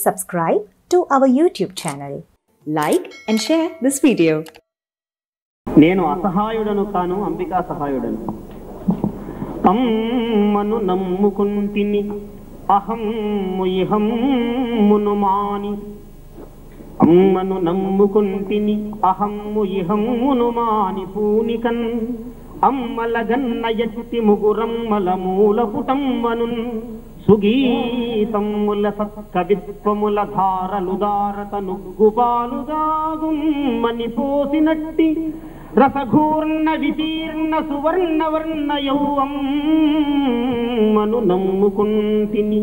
subscribe to our YouTube channel. Like and share this video. నేను అసహాయుడను కాను అంబికా సహాయుడను అమ్మను నమ్ముకుంటిని అహమ్ము ఇహమ్మును మాని అమ్మను నమ్ముకుంటిని అహమ్ము ఇహమ్మును మాని పూనికన్ అమ్మల గన్న ఎట్టి ముగురమ్మల మూల పుటమ్మను సుగీతమ్ముల సత్కవిత్వముల ధారలు దారత నుగ్గుపాలు దాగుమ్మని పోసినట్టి రసఘూర్ణ వితీర్ణ సువర్ణ వర్ణ యౌవమ్మను నమ్ముకుంటిని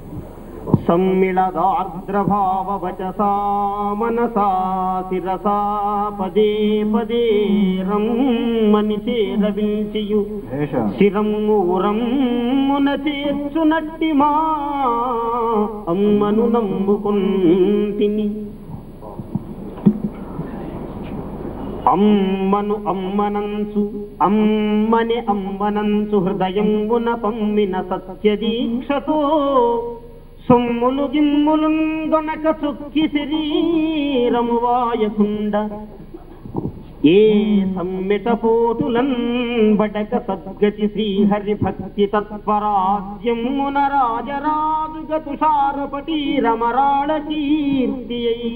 సమ్మిళదార్ద్రభావ వచసా మనసా శిరసా పదే పదే రమ్మని చేరవించియు శిరమ్మురమ్మున చేర్చునట్టి మా అమ్మను నమ్ముకుంటిని అమ్మను అమ్మనంచు అమ్మని అమ్మనంచు హృదయంబున పమ్మిన సత్యదీక్షతో సొమ్ములు గిమ్ములుందొనక చుక్కి శరీరము వాయకుండ ఏ సమ్మిట పోటులన్ బడక సద్గతి శ్రీహరి భక్తి తత్పరాజ్యమున రాజరాజుగ తుషారపటి రమరాళ కీర్తి అయి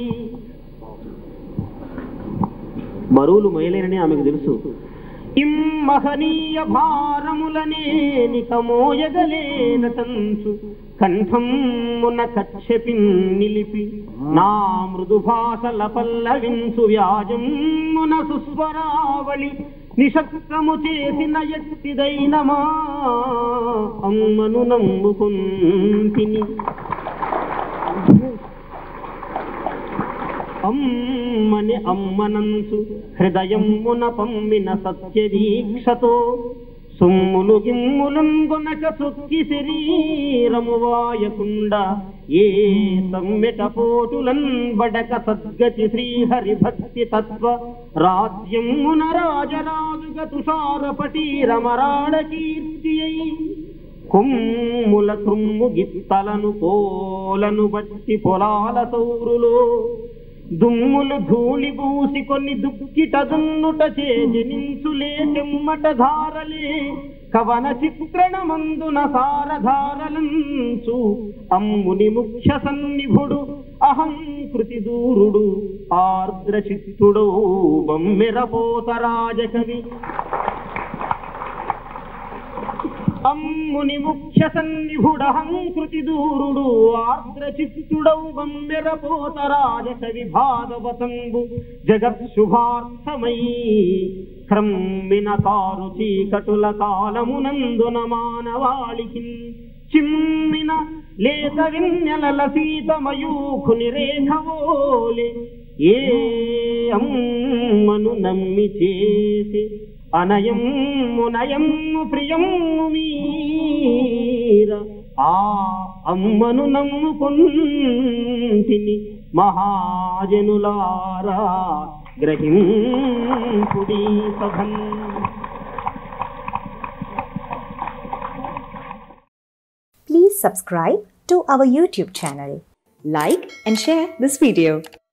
బరువులు మొయలేనని ఆమెకు తెలుసు ఇమ్మహనీయ భారములనేనిక మోయగలేనటంచు కంఠమున కచ్చపి నిలిపి నా మృదు భాషల పల్లవించు వ్యాజమున సుస్వరావళి నిషక్తము చేసిన ఎట్టిదైన మా అమ్మను నమ్ముకుంటిని అమ్మని అమ్మనంచు హృదయమున పమ్మిన సత్యదీక్షతో సొమ్ములు గిమ్ములందొనక చొక్కి శరీరము వాయకుండా ఏ సమ్మెట పోటులన్ బడక సద్గతి శ్రీహరి భక్తి తత్వ రాజ్యమున రాజరాజుగ తుషారపటి రమరాళ కీర్తి అయి కొమ్ముల తుమ్ము గిత్తలను కోలను బట్టి పొలాల సౌరులో దుమ్ములు ధూళి పూసి కొన్ని దుక్కిట దున్నుట చేజనించులే చెమ్మట ధారలే కవన చిత్రణమందున సారధారలంచు అమ్ముని ముఖ్య సన్నిభుడు అహంకృతి దూరుడు ఆర్ద్ర చిత్తుడో బమ్మెరపోత రాజకవి అమ్ముని ముఖ్య సన్నిభుడహంకృతి దూరుడు ఆర్ద్ర చిత్తుడౌ గమ్మెరపోత రాజకవి భాగవతంబు జగత్ శుభార్థమై క్రమ్మిన కారు చీకటుల కాలమునందున మానవాళికి చిమ్మిన లేత విన్యలల సీతమయూఖుని రేఖవోలే ఏ అమ్మను నమ్మి చేసి అనయమ్ము నయమ్ము ప్రియమ్ము మీర ఆ అమ్మను నమ్ముకుంటిని మహాజనులారా గ్రహింపుడి సభం Please subscribe to our YouTube channel. Like and share this video.